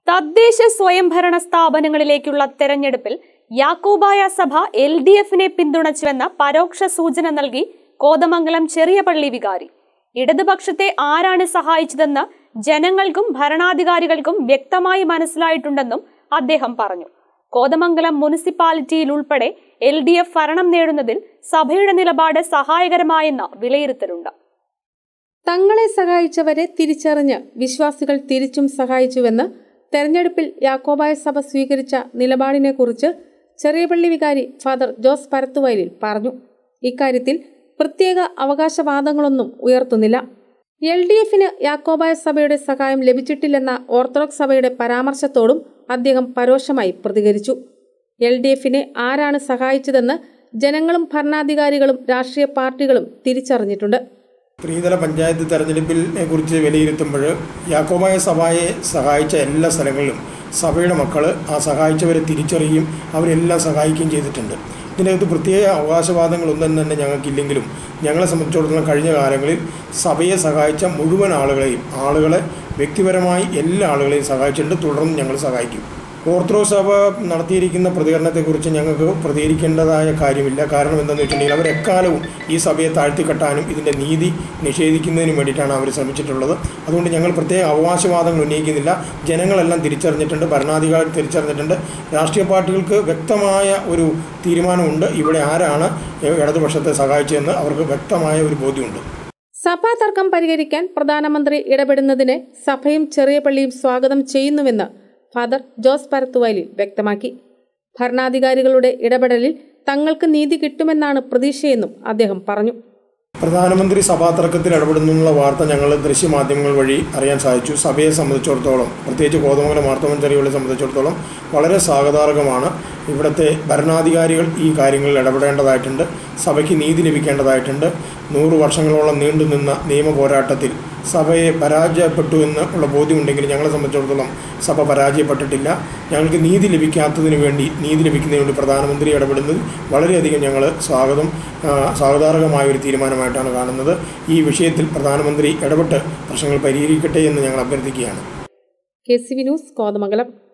തദ്ദേശ സ്വയംഭരണ സ്ഥാപനങ്ങളിലേക്കുള്ള തെരഞ്ഞെടുപ്പിൽ യാക്കോബായ സഭ എൽ ഡി എഫിനെ പിന്തുണച്ചുവെന്ന പരോക്ഷ സൂചന നൽകി കോതമംഗലം ചെറിയ പള്ളി വികാരി ഇടതുപക്ഷത്തെ ആരാണ് സഹായിച്ചതെന്ന് ജനങ്ങൾക്കും ഭരണാധികാരികൾക്കും വ്യക്തമായി മനസ്സിലായിട്ടുണ്ടെന്നും അദ്ദേഹം പറഞ്ഞു കോതമംഗലം മുനിസിപ്പാലിറ്റിയിൽ ഉൾപ്പെടെ എൽ ഡി എഫ് ഭരണം നേടുന്നതിൽ സഭയുടെ നിലപാട് സഹായകരമായെന്ന വിലയിരുത്തലുണ്ട് തങ്ങളെ സഹായിച്ചവരെ തിരിച്ചറിഞ്ഞ് വിശ്വാസികൾ തിരിച്ചും സഹായിച്ചുവെന്ന് തെരഞ്ഞെടുപ്പിൽ യാക്കോബായ സഭ സ്വീകരിച്ച നിലപാടിനെക്കുറിച്ച് ചെറിയപള്ളി വികാരി ഫാദർ ജോസ് പരത്തുവയലിൽ പറഞ്ഞു ഇക്കാര്യത്തിൽ പ്രത്യേക അവകാശവാദങ്ങളൊന്നും ഉയർത്തുന്നില്ല എൽ ഡി എഫിന് യാക്കോബായ സഭയുടെ സഹായം ലഭിച്ചിട്ടില്ലെന്ന ഓർത്തഡോക്സ് സഭയുടെ പരാമർശത്തോടും അദ്ദേഹം പരോക്ഷമായി പ്രതികരിച്ചു എൽ ഡി എഫിനെ ആരാണ് സഹായിച്ചതെന്ന് ജനങ്ങളും ഭരണാധികാരികളും രാഷ്ട്രീയ പാർട്ടികളും തിരിച്ചറിഞ്ഞിട്ടുണ്ട് ത്രിതല പഞ്ചായത്ത് തെരഞ്ഞെടുപ്പിനെ കുറിച്ച് വിലയിരുത്തുമ്പോൾ യാക്കോബായ സഭയെ സഹായിച്ച എല്ലാ സ്ഥലങ്ങളിലും സഭയുടെ മക്കൾ ആ സഹായിച്ചവരെ തിരിച്ചറിയുകയും അവരെല്ലാം സഹായിക്കുകയും ചെയ്തിട്ടുണ്ട് ഇതിനകത്ത് പ്രത്യേക അവകാശവാദങ്ങളൊന്നും തന്നെ ഞങ്ങൾക്കില്ലെങ്കിലും ഞങ്ങളെ സംബന്ധിച്ചിടത്തോളം കഴിഞ്ഞ കാലങ്ങളിൽ സഭയെ സഹായിച്ച മുഴുവൻ ആളുകളെയും ആളുകളെ വ്യക്തിപരമായി എല്ലാ ആളുകളെയും സഹായിച്ചിട്ടുണ്ട് തുടർന്ന് ഞങ്ങൾ സഹായിക്കും ഓർത്തഡോക്സ് സഭ നടത്തിയിരിക്കുന്ന പ്രതികരണത്തെക്കുറിച്ച് ഞങ്ങൾക്ക് പ്രതികരിക്കേണ്ടതായ കാര്യമില്ല കാരണം എന്താണെന്ന് വെച്ചിട്ടുണ്ടെങ്കിൽ അവർ എക്കാലവും ഈ സഭയെ താഴ്ത്തിക്കെട്ടാനും ഇതിൻ്റെ നീതി നിഷേധിക്കുന്നതിനും വേണ്ടിയിട്ടാണ് അവർ ശ്രമിച്ചിട്ടുള്ളത് അതുകൊണ്ട് ഞങ്ങൾ പ്രത്യേക അവകാശവാദങ്ങൾ ഉന്നയിക്കുന്നില്ല ജനങ്ങളെല്ലാം തിരിച്ചറിഞ്ഞിട്ടുണ്ട് ഭരണാധികാരി തിരിച്ചറിഞ്ഞിട്ടുണ്ട് രാഷ്ട്രീയ പാർട്ടികൾക്ക് വ്യക്തമായ ഒരു തീരുമാനമുണ്ട് ഇവിടെ ആരാണ് ഇടതുപക്ഷത്തെ സഹായിച്ചതെന്ന് അവർക്ക് വ്യക്തമായ ഒരു ബോധ്യമുണ്ട് സഭാ തർക്കം പരിഹരിക്കാൻ പ്രധാനമന്ത്രി ഇടപെടുന്നതിനെ സഭയും ചെറിയ പള്ളിയും സ്വാഗതം ചെയ്യുന്നുവെന്ന് ഫാദർ ജോസ് പരത്തുവയലിൽ വ്യക്തമാക്കി ഭരണാധികാരികളുടെ ഇടപെടലിൽ തങ്ങൾക്ക് നീതി കിട്ടുമെന്നാണ് പ്രതീക്ഷയെന്നും അദ്ദേഹം പറഞ്ഞു പ്രധാനമന്ത്രി സഭാ തർക്കത്തിൽ ഇടപെടുന്നുള്ള വാർത്ത ഞങ്ങൾ ദൃശ്യമാധ്യമങ്ങൾ വഴി അറിയാൻ സാധിച്ചു സഭയെ സംബന്ധിച്ചിടത്തോളം പ്രത്യേകിച്ച് കോതമംഗലം മാർത്തോമൻ ചെറിയവളെ സംബന്ധിച്ചിടത്തോളം വളരെ സ്വാഗതാർഹമാണ് ഇവിടുത്തെ ഭരണാധികാരികൾ ഈ കാര്യങ്ങളിൽ ഇടപെടേണ്ടതായിട്ടുണ്ട് സഭയ്ക്ക് നീതി ലഭിക്കേണ്ടതായിട്ടുണ്ട് നൂറ് വർഷങ്ങളോളം നീണ്ടുനിന്ന നിയമ പോരാട്ടത്തിൽ സഭയെ പരാജയപ്പെട്ടു എന്ന് ഉള്ള ബോധ്യമുണ്ടെങ്കിൽ ഞങ്ങളെ സംബന്ധിച്ചിടത്തോളം സഭ പരാജയപ്പെട്ടിട്ടില്ല ഞങ്ങൾക്ക് നീതി ലഭിക്കാത്തതിന് വേണ്ടി നീതി ലഭിക്കുന്നതിന് വേണ്ടി പ്രധാനമന്ത്രി ഇടപെടുന്നത് വളരെയധികം ഞങ്ങൾ സ്വാഗതം ആ, സ്വാഗതാർഹമായ ഒരു തീരുമാനമായിട്ടാണ് കാണുന്നത് ഈ വിഷയത്തിൽ പ്രധാനമന്ത്രി ഇടപെട്ട് പ്രശ്നങ്ങൾ പരിഹരിക്കട്ടെ എന്ന് ഞങ്ങൾ അഭ്യർത്ഥിക്കുകയാണ് K C V news Kothamangalam